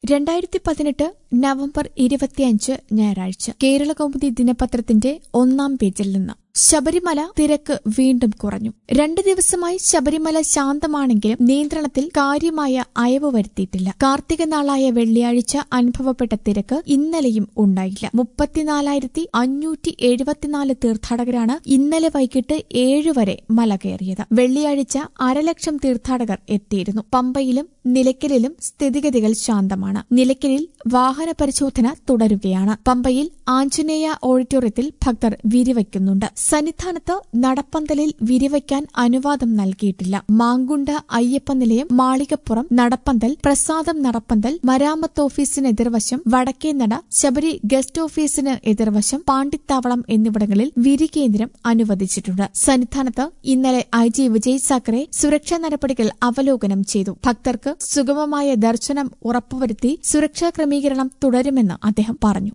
രണ്ടായിരത്തി പതിനെട്ട് നവംബർ ഇരുപത്തിയഞ്ച് ഞായറാഴ്ച കേരള കൗമുദി ദിനപത്രത്തിന്റെ ഒന്നാം പേജിൽ നിന്ന് ശബരിമല തിരക്ക് വീണ്ടും കുറഞ്ഞു രണ്ട് ദിവസമായി ശബരിമല ശാന്തമാണെങ്കിലും നിയന്ത്രണത്തിൽ കാര്യമായ അയവ് വരുത്തിയിട്ടില്ല കാർത്തിക നാളായ വെള്ളിയാഴ്ച അനുഭവപ്പെട്ട തിരക്ക് ഇന്നലെയും ഉണ്ടായില്ല മുപ്പത്തിനാലായിരത്തി അഞ്ഞൂറ്റി എഴുപത്തിനാല് തീർത്ഥാടകരാണ് ഇന്നലെ വൈകിട്ട് ഏഴ് വരെ മല കയറിയത് വെള്ളിയാഴ്ച അരലക്ഷം തീർത്ഥാടകർ എത്തിയിരുന്നു പമ്പയിലും നിലയ്ക്കലിലും സ്ഥിതിഗതികൾ ശാന്തമാണ് നിലയ്ക്കലിൽ വാഹന പരിശോധന തുടരുകയാണ് പമ്പയിൽ ആഞ്ജനേയ ഓഡിറ്റോറിയത്തിൽ ഭക്തർ വിരിവയ്ക്കുന്നുണ്ട് സന്നിധാനത്ത് നടപ്പന്തലിൽ വിരിവയ്ക്കാൻ അനുവാദം നൽകിയിട്ടില്ല മാങ്കുണ്ട അയ്യപ്പ നിലയം മാളികപ്പുറം നടപ്പന്തൽ പ്രസാദം നടപ്പന്തൽ മരാമത്ത് ഓഫീസിന് എതിർവശം വടക്കേനട ശബരി ഗസ്റ്റ് ഓഫീസിന് എതിർവശം പാണ്ടിത്താവളം എന്നിവിടങ്ങളിൽ വിരികേന്ദ്രം അനുവദിച്ചിട്ടുണ്ട് സന്നിധാനത്ത് ഇന്നലെ ഐ ജി വിജയ് സാക്കറെ സുരക്ഷാ നടപടികൾ അവലോകനം ചെയ്തു ഭക്തർക്ക് സുഗമമായ ദർശനം ഉറപ്പുവരുത്തി സുരക്ഷാ ക്രമീകരണം തുടരുമെന്ന് അദ്ദേഹം പറഞ്ഞു